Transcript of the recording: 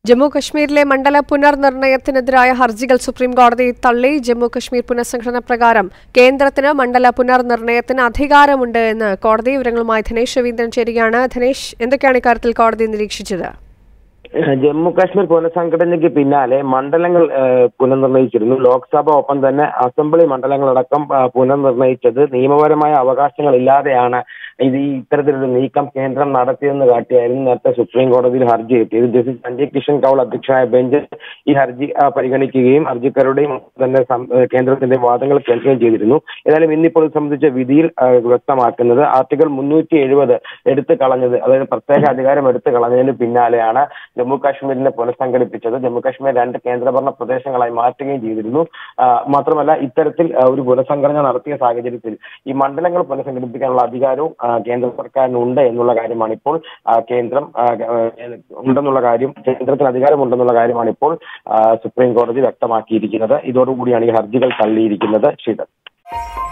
ജമ്മു കശ്മീരിലെ മണ്ഡല പുനർനിർണയത്തിനെതിരായ ഹർജികൾ സുപ്രീം കോടതി തള്ളി ജമ്മു കശ്മീർ പുനഃസംഘടന പ്രകാരം കേന്ദ്രത്തിന് മണ്ഡല പുനർനിർണയത്തിന് അധികാരമുണ്ട് എന്ന് കോടതി വിവരങ്ങളുമായി ധനേഷ് രവീന്ദ്രൻ ചേരുകയാണ് ധനേഷ് എന്തൊക്കെയാണ് ഇക്കാര്യത്തിൽ കോടതി നിരീക്ഷിച്ചത് ജമ്മു കാശ്മീർ പുനഃസംഘടനയ്ക്ക് പിന്നാലെ മണ്ഡലങ്ങൾ ഏഹ്, പുനർനിർണയിച്ചിരുന്നു ലോക്സഭ ഒപ്പം തന്നെ അസംബ്ലി മണ്ഡലങ്ങളടക്കം ആ, പുനർനിർണയിച്ചത് നിയമപരമായ അവകാശങ്ങൾ ഇല്ലാതെയാണ് ഇത് ഈ ഇത്തരത്തിലൊരു നീക്കം കേന്ദ്രം നടത്തിയെന്ന് കാട്ടിയായിരുന്നു നേരത്തെ സുപ്രീം കോടതിയിൽ ഹർജി എത്തിയത് ജസ്റ്റിസ് സഞ്ജയ് കിഷൻ കൌൾ അധ്യക്ഷനായ ബെഞ്ച് ഈ ഹർജി ആ, പരിഗണിക്കുകയും ഹർജിക്കാരുടെയും തന്നെ സം- ഏഹ്, കേന്ദ്രത്തിന്റെ വാദങ്ങൾ കേൾക്കുകയും ചെയ്തിരുന്നു ഏതായാലും ഇന്നിപ്പോൾ ഇത് സംബന്ധിച്ച വിധിയിൽ ആ, വ്യക്തമാക്കുന്നത് ആർട്ടിക്കിൾ മുന്നൂറ്റി എഴുപത് എടുത്തു കളഞ്ഞത് അതായത് പ്രത്യേക അധികാരം എടുത്തു കളഞ്ഞതിന് പിന്നാലെയാണ് ജമ്മു കാശ്മീരിനെ പുനഃസംഘടിപ്പിച്ചത് ജമ്മു കാശ്മീർ രണ്ട് കേന്ദ്രഭരണ പ്രദേശങ്ങളായി മാറ്റുകയും ചെയ്തിരുന്നു ആ, മാത്രമല്ല ഇത്തരത്തിൽ ആ, ഒരു പുനഃസംഘടന നടത്തിയ സാഹചര്യത്തിൽ ഈ മണ്ഡലങ്ങൾ പുനഃസംഘടിപ്പിക്കാനുള്ള അധികാരവും ആ, കേന്ദ്ര സർക്കാരിനുണ്ട് എന്നുള്ള കാര്യമാണ് ഇപ്പോൾ ആ, കേന്ദ്രം ആ, ആ, ഉണ്ടെന്നുള്ള കാര്യം കേന്ദ്രത്തിന് അധികാരമുണ്ടെന്നുള്ള കാര്യമാണ് ഇപ്പോൾ ആ, സുപ്രീം കോടതി വ്യക്തമാക്കിയിരിക്കുന്നത് ഇതോടുകൂടിയാണ് ഈ ഹർജികൾ തള്ളിയിരിക്കുന്നത് ശ്രീധർ